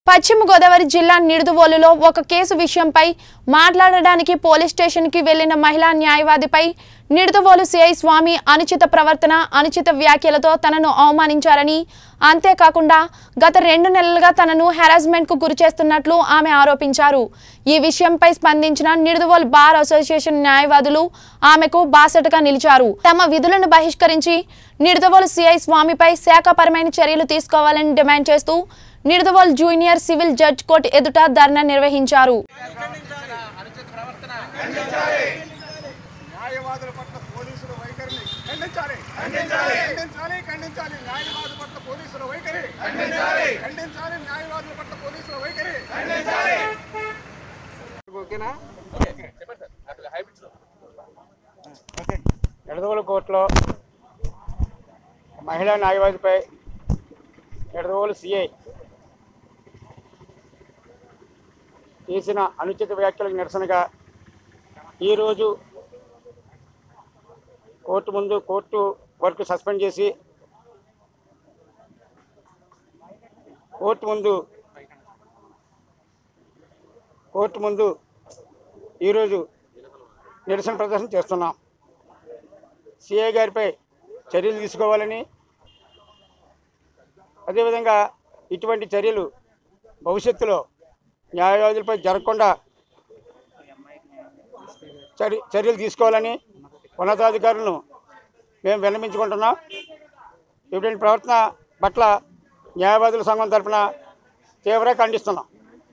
పశ్చిమ గోదావరి జిల్లా నిడుదవోలులో ఒక కేసు విషయంపై మాట్లాడడానికి పోలీస్ స్టేషన్కి వెళ్లిన మహిళా న్యాయవాదిపై నిడుదవోలు సిఐ స్వామి అనుచిత ప్రవర్తన అనుచిత వ్యాఖ్యలతో తనను అవమానించారని అంతేకాకుండా గత రెండు నెలలుగా తనను హెరాస్మెంట్కు గురిచేస్తున్నట్లు ఆమె ఆరోపించారు ఈ విషయంపై స్పందించిన నిడుదవోలు బార్ అసోసియేషన్ న్యాయవాదులు ఆమెకు బాసటగా నిలిచారు తమ విధులను బహిష్కరించి నిడుదవోలు సిఐ స్వామిపై శాఖపరమైన చర్యలు తీసుకోవాలని డిమాండ్ చేస్తూ Nidadavolu junior civil judge court ఎదుట ధర్నా నిర్వహించారు న్యాయవాదుల పట్ల పోలీసుల వైఖరిని ఖండించాలి ఖండించాలి ఖండించాలి ఖండించాలి న్యాయవాదుల పట్ల పోలీసుల వైఖరి ఖండించాలి ఖండించాలి న్యాయవాదుల పట్ల పోలీసుల వైఖరి ఖండించాలి ఓకేనా ఎడదవోలు కోర్టులో మహిళా న్యాయవాదిపై ఎడదవోలు సిఐ చేసిన అనుచిత వ్యాఖ్యలకు నిరసనగా ఈరోజు కోర్టు ముందు కోర్టు వర్క్ సస్పెండ్ చేసి కోర్టు ముందు కోర్టు ముందు ఈరోజు నిరసన ప్రదర్శన చేస్తున్నాం సిఐ గారిపై చర్యలు తీసుకోవాలని అదేవిధంగా ఇటువంటి చర్యలు భవిష్యత్తులో న్యాయవాదులపై జరగకుండా చర్య చర్యలు తీసుకోవాలని ఉన్నతాధికారులను మేము విన్నమించుకుంటున్నాం ఇటువంటి ప్రవర్తన పట్ల న్యాయవాదుల సంఘం తరఫున తీవ్రంగా ఖండిస్తున్నాం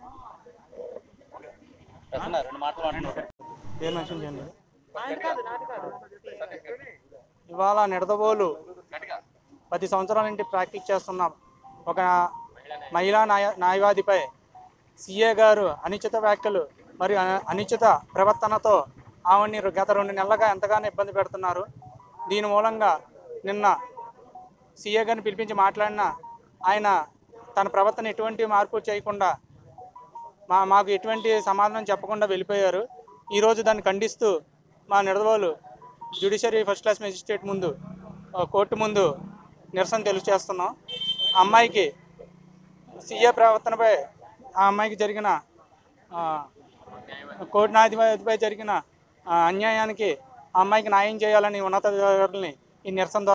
పేరు మెన్షన్ చేయండి ఇవాళ నిడదవోలు పది సంవత్సరాల నుండి ప్రాక్టీస్ చేస్తున్న ఒక మహిళా న్యాయ న్యాయవాదిపై సిఏ గారు అనుచిత వ్యాఖ్యలు మరియు అన- అనుచిత ప్రవర్తనతో ఆవిడ్ని గత రెండు నెలలుగా ఎంతగానో ఇబ్బంది పెడుతున్నారు దీని మూలంగా నిన్న సీఏ గారిని పిలిపించి మాట్లాడిన ఆయన తన ప్రవర్తన ఎటువంటి మార్పు చేయకుండా మా మాకు ఎటువంటి సమాధానం చెప్పకుండా వెళ్ళిపోయారు ఈరోజు దాన్ని ఖండిస్తూ మా Nidadavolu judiciary first class magistrate ముందు ఆ, కోర్టు ముందు నిరసన తెలియజేస్తున్నాం ఆ అమ్మాయికి సీఏ ప్రవర్తనపై ఆ అమ్మాయికి జరిగిన ఆ, కోర్టు న్యాయాధిపతిపై జరిగిన ఆ, అన్యాయానికి ఆ అమ్మాయికి న్యాయం చేయాలని ఉన్నతాధికారులని ఈ నిరసన ద్వారా